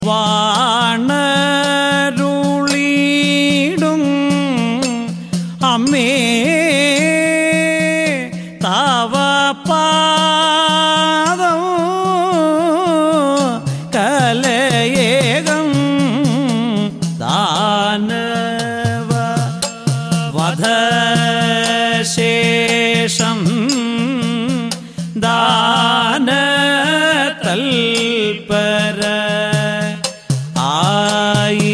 വാണരുളിടും അമ്മേ തവ പാദം കലയേകം ദാനവ വധശേഷം ദാനതൽപര ആയി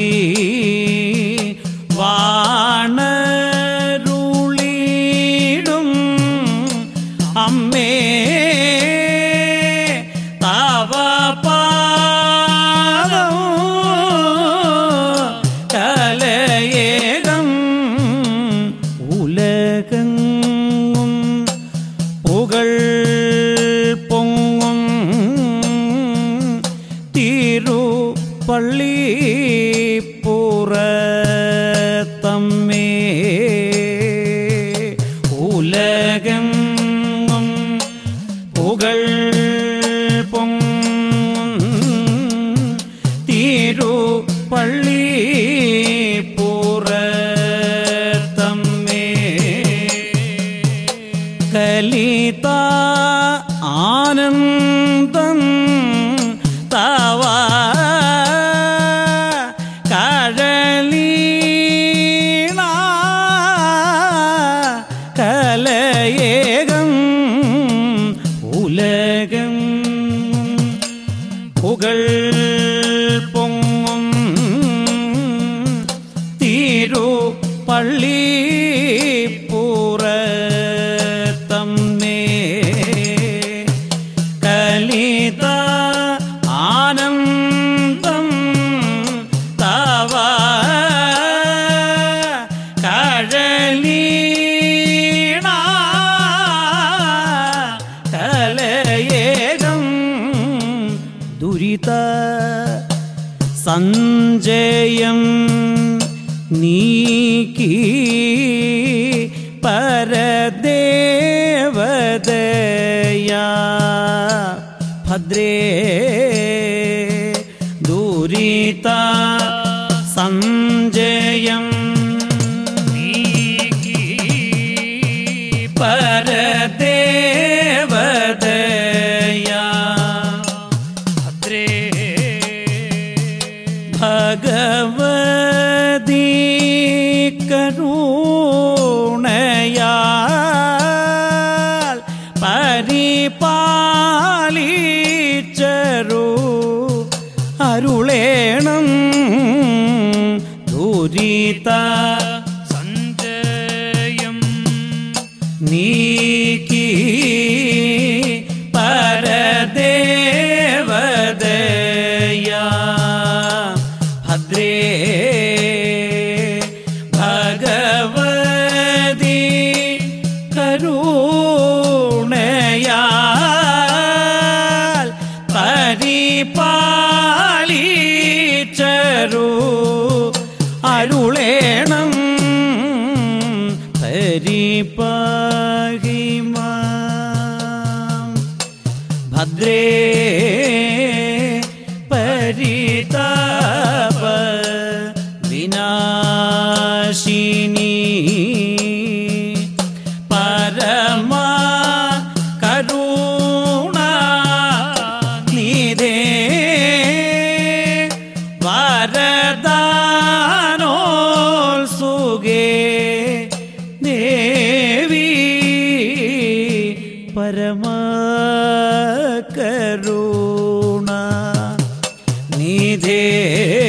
വാണരുളിടും അമ്മേ തവ പാദം കലയേകം ഉലകങ്ങും പുകൾ പൊങ്ങും തിരു പള്ളി പുറത്തമ്മേ ഉലകങ്ങും പുകൾ പൊങ്ങും തിരു പള്ളി പുറത്തമ്മേ കലിത ആനന്ദം തവ കഴലീണ കലയേകം ഉലകം പുകൾ പൊങ്ങും തിരു പള്ളി പൂറത്തമ്മേ കലിത ആനന്ദം തവ കഴലീണ കലയേകം ദുരിത സഞ്ജയം നീക്കി പരദേവതയാ ഭദ്രേ ദുരിത സഞ്ജയം നീക്കി പരദേവതയാ ഭദ്രേ ഭഗവതി കരുണയാൽ പരിപാലിച്ചരു അരുളേണം ദുരിത സഞ്ജയം നീക്കി പരദേവതയാ ഭദ്രേ ഭഗവതി കരുണയാൽ പരിപാലിച്ചരു അരുളേണം പരിപാഹിമാം ഭദ്രേ പരിതാപ വിനാശിനി പരമ കരുണ നിധേ വരദാനോത്സുകേ ദേവി പരമ കരുണ നിധേ